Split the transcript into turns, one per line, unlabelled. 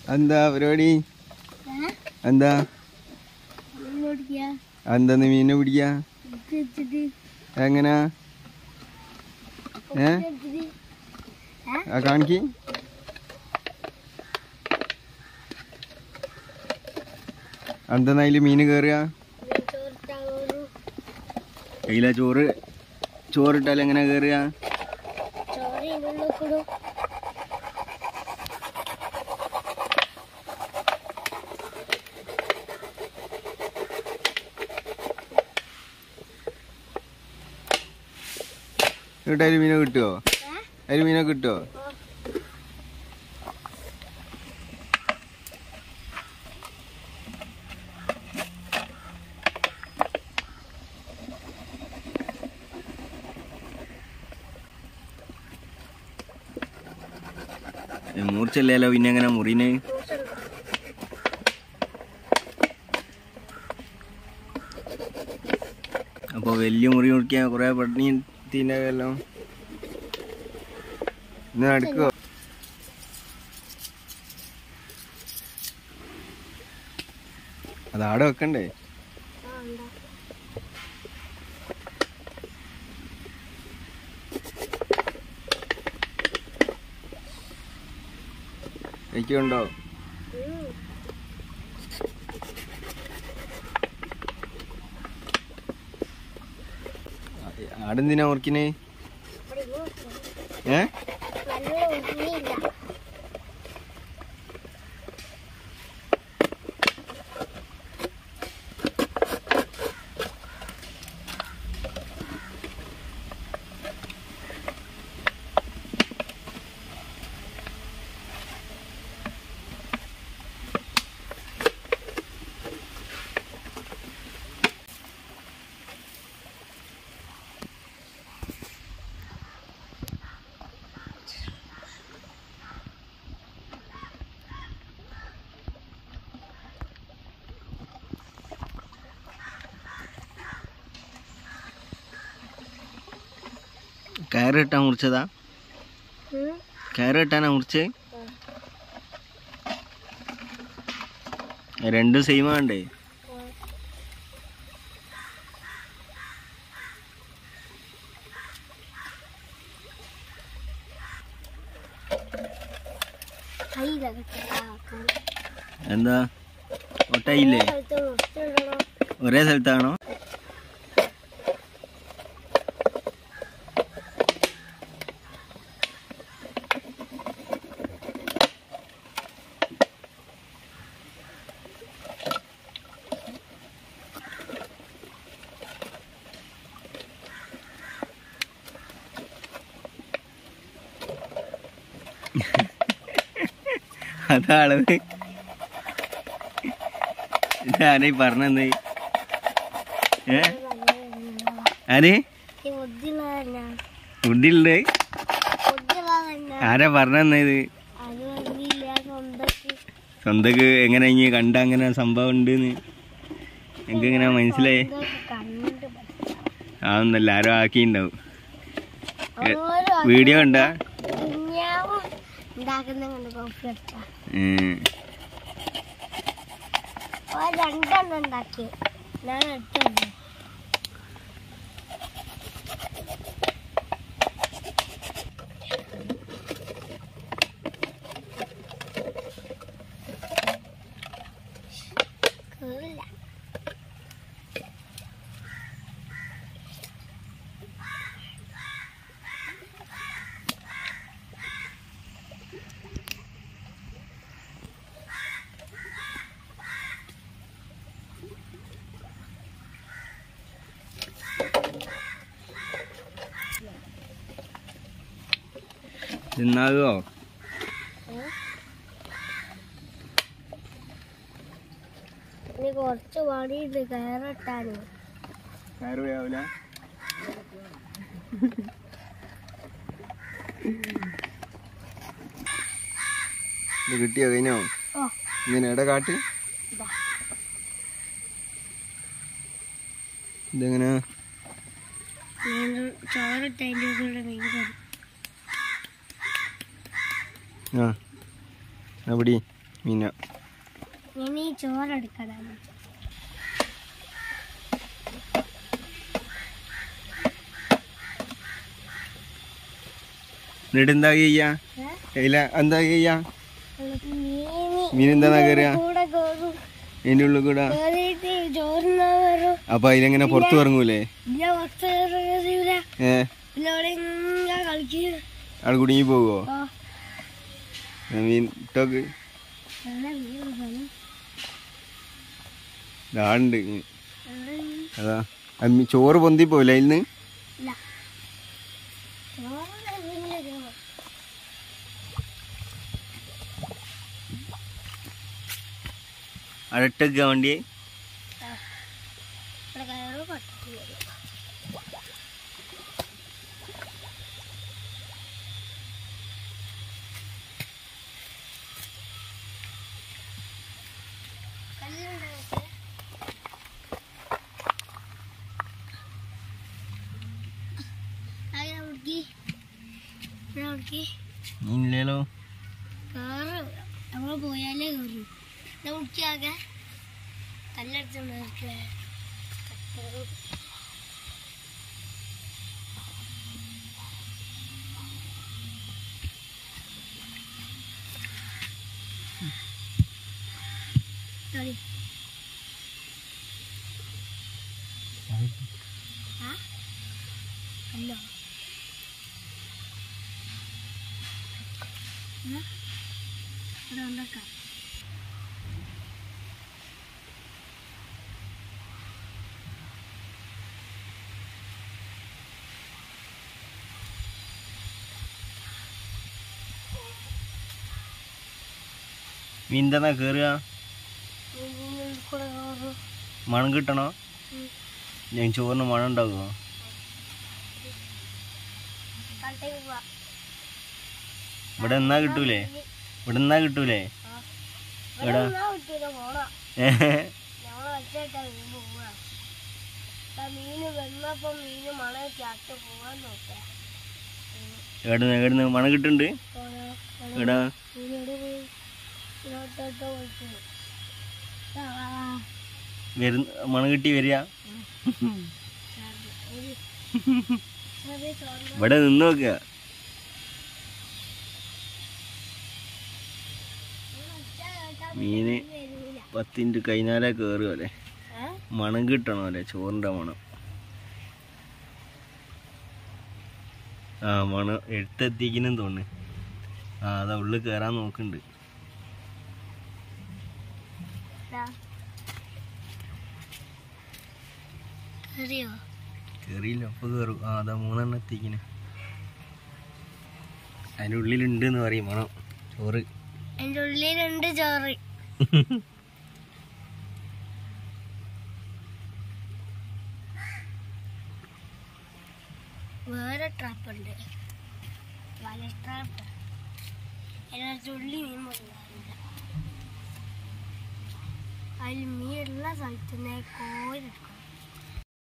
എന്താ പരിപാടി എന്താ എന്താന്ന് മീനെ പിടിക്കാ എങ്ങനാ ഏ ആ കാണിക്ക് എന്താ അതില് മീന് കേറുക കയ്യില ചോറ് ചോറിട്ടാൽ എങ്ങനെ കേറുക എന്നിട്ട് അതിൽ മീനെ കിട്ടുമോ അതിൽ മീനെ കിട്ടുമോ മൂർച്ചല്ലല്ലോ പിന്നെ എങ്ങനെ മുറിന് അപ്പൊ വലിയ മുറി മുറിക്കാൻ കുറെ പട്ടിണി തീനല്ലോ ഇന്ന് നടക്കോ അത് ആടെ വെക്കണ്ടേ എനിക്കുണ്ടോ ആടെന്തിനാ മുറിക്കിന് ഏ കയറ് കെട്ടാൻ മുറിച്ചതാ കയറ് കെട്ടാനാ മുറിച്ചേ രണ്ടും സെയിം ആണ്ടേ എന്താ ഒട്ടായില്ലേ ഒരേ സ്ഥലത്താണോ അതാളത് ഞാനീ പറഞ്ഞത് ഏ ആര് ബുദ്ധിയുണ്ട് ആരാ പറഞ്ഞത് ഇത് സ്വന്തക്ക് എങ്ങനെ ഇനി കണ്ട അങ്ങനെ സംഭവം ഉണ്ട് എനിക്ക് എങ്ങനെ മനസ്സിലായി ആവുന്നല്ല ആരോ ആക്കിണ്ടാവും വീഡിയോ ഉണ്ടാ
ഉണ്ടാക്കുന്ന കണ്ട് കോഫി അടിച്ചാ
ഉം.
ഓ രണ്ടെണ്ണം ഉണ്ടാക്കി ഞാൻ എടുത്തു
തിന്നാകുവോ
ഇനി കുറച്ച് പണിയുണ്ട് കയറിട്ടാണ്
കയറുകയാവില്ല ഇത് കിട്ടിയോ കഴിഞ്ഞോ
ഓ
ഇങ്ങനെ എവിടെ കാട്ട്
ഇതാ
ഇതെങ്ങനെ
മീൻ ചോറിട്ടതിൻ്റെ കൂടെ മീൻ കറി
ആ എവിടെ മീന
ഇനി ചോറെടുക്കണം
എന്നിട്ട് എന്താ ചെയ്യാ ഇല്ല എന്താ ചെയ്യാ മീൻ എന്താ കയറുക
കൂടെ കയറും
അതിൻ്റെ ഉള്ളിൽ കൂടെ
കയറിയിട്ട് ചോറുന്നാ വരും
അപ്പൊ അതിലെങ്ങനെ പുറത്തു ഇറങ്ങൂലേ
പിന്നെ കുറച്ച് കയറിയില്ല
ഏ
പിന്നെ അവിടെ ഇങ്ങനെ കളിക്കുക
അവിടെ കുടുങ്ങി പോവോ
ആ
മീൻ ഇട്ടോക്ക്
നല്ല മീൻ
ഇതാണ്ട് അതാ അത് മീ- ചോറ് പൊന്തി പോയില്ല അതിൽ
ഇല്ല ചോറ് ഇങ്ങനെ ചോറ്
അടട്ടൊക്കെ വണ്ടി
ഇവിടെ കയറ് പട്ടി വരും കല്ലുണ്ടോ ഇതിനകത്ത്? ആയി അവിടേക്ക്. ഇവിടെ അവിടേക്ക്.
മീനില്ലല്ലോ
കേറ്. നമ്മള് പോയാലേ കയറൂ നമുക്കാകെ കല്ലെടുത്തോണ്ട് Sorry. ആ? കല്ലോ? ആ? ഇവിടെ ഉണ്ടാക്കാം.
മീൻ എന്താ കയറുക
ഇതിനുള്ളിൽ കൂടെ കയറും.
മണം കിട്ടണോ
ഉം.
ഞാൻ ചോറിന് മണം ഉണ്ടാകുമോ
കണ്ടേക്ക് പോവാം.
ഇവിടെ എന്നാ കിട്ടൂലേ ഇവിടെ എന്നാ കിട്ടൂലേ
ആ.
എടാ.
ഇവിടെ നിന്നാ കിട്ടൂല, പോണം. ഞങ്ങള് ഒറ്റയ്ക്കാ മീൻ പോവാ. ആ മീന് വന്നപ്പോ മീന് മണം ചാട്ട് പോവാൻ നോക്കാം
എവിടുന്ന് എവിടുന്ന് മണം കിട്ടുന്നുണ്ട് എടാ
മീനോട് പോയി ഇങ്ങോട്ടോട്ട് പോയിട്ട് ആ, ആ, ആ.
വരുന്ന മണം കിട്ടി വരിക
ഒരു ചെറിയ ചോറിന്
ഇവിടെ നിന്ന് നോക്കുക
ഒറ്റ കേട്ടാ
മീന്
വരൂല.
പത്തിൻ്റെ കൈനാലെ കയറുക അല്ലേ
ഏ?
മണം കിട്ടണം അല്ലേ ചോറിൻ്റെ മണം ആ മണം എടുത്തെത്തിക്കണം തോന്നുന്നു ആ അതാ ഉള്ളിൽ കയറാൻ നോക്കുന്നുണ്ട്
ദാ. അറിയോ
കയറിയില്ല അപ്പൊ കയറും ആ അതാ മൂന്നെണ്ണം എത്തിക്കണ് അതിൻ്റെ ഉള്ളിലുണ്ട് എന്ന് പറയും മണം ചോറ്
എന്റെ ഉള്ളിലുണ്ട് ചോറ് വേറെ ട്രാപ്പ് ഉണ്ട് വല ട്രാപ്പ് അതിനകത്ത് ഉള്ളി മീൻ പോകാറില്ല അതിൽ മീനുള്ള സ്ഥലത്ത് നിന്ന് കോരെടുക്കും